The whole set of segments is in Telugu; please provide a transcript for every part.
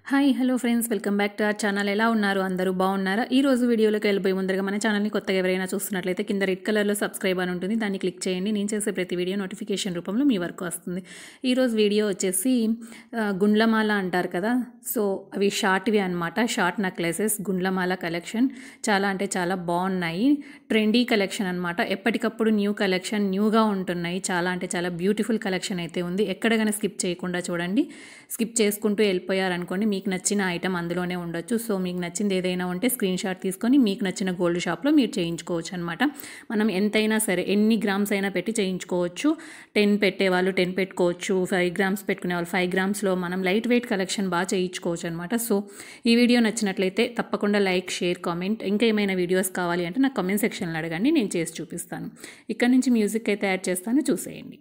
Hi hello friends welcome back to our channel ఎలా ఉన్నారు అందరూ బాగున్నారా ఈ రోజు వీడియోలోకి వెళ్ళిపోయి ముందరగా మన ఛానల్ని కొత్తగా ఎవరైనా చూస్తున్నట్లయితే కింద రెడ్ కలర్లో సబ్స్క్రైబ్ అని ఉంటుంది దాన్ని క్లిక్ చేయండి నేను చేసే ప్రతి వీడియో నోటిఫికేషన్ రూపంలో మీ వరకు వస్తుంది ఈరోజు వీడియో వచ్చేసి ఆ, గుండ్లమాల అంటారు కదా సో అవి షార్ట్వి అనమాట షార్ట్ నెక్లెసెస్ గుండ్లమాల కలెక్షన్ చాలా అంటే చాలా బాగున్నాయి ట్రెండీ కలెక్షన్ అనమాట ఎప్పటికప్పుడు న్యూ కలెక్షన్ న్యూగా ఉంటున్నాయి చాలా అంటే చాలా బ్యూటిఫుల్ కలెక్షన్ అయితే ఉంది ఎక్కడ కానీ స్కిప్ చేయకుండా చూడండి స్కిప్ చేసుకుంటూ వెళ్ళిపోయారనుకోండి మీకు నచ్చిన ఐటమ్ అందులోనే ఉండొచ్చు సో మీకు నచ్చింది ఏదైనా ఉంటే స్క్రీన్ షాట్ తీసుకొని మీకు నచ్చిన గోల్డ్ షాప్లో మీరు చేయించుకోవచ్చు అనమాట మనం ఎంతైనా సరే ఎన్ని గ్రామ్స్ అయినా పెట్టి చేయించుకోవచ్చు టెన్ పెట్టేవాళ్ళు టెన్ పెట్టుకోవచ్చు ఫైవ్ గ్రామ్స్ పెట్టుకునే వాళ్ళు ఫైవ్ గ్రామ్స్లో మనం లైట్ వెయిట్ కలెక్షన్ బాగా చేయించుకోవచ్చు అనమాట సో ఈ వీడియో నచ్చినట్లయితే తప్పకుండా లైక్ షేర్ కామెంట్ ఇంకా ఏమైనా వీడియోస్ కావాలి అంటే నాకు కామెంట్ సెక్షన్లో అడగండి నేను చేసి చూపిస్తాను ఇక్కడ నుంచి మ్యూజిక్ అయితే యాడ్ చేస్తాను చూసేయండి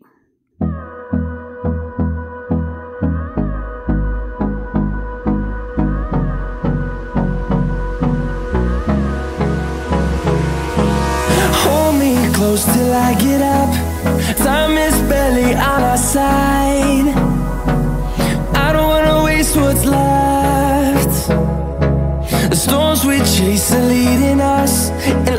Hold me close till I get up. Time is barely on our side. I don't wanna waste what's left. The storms we chase are leading us, and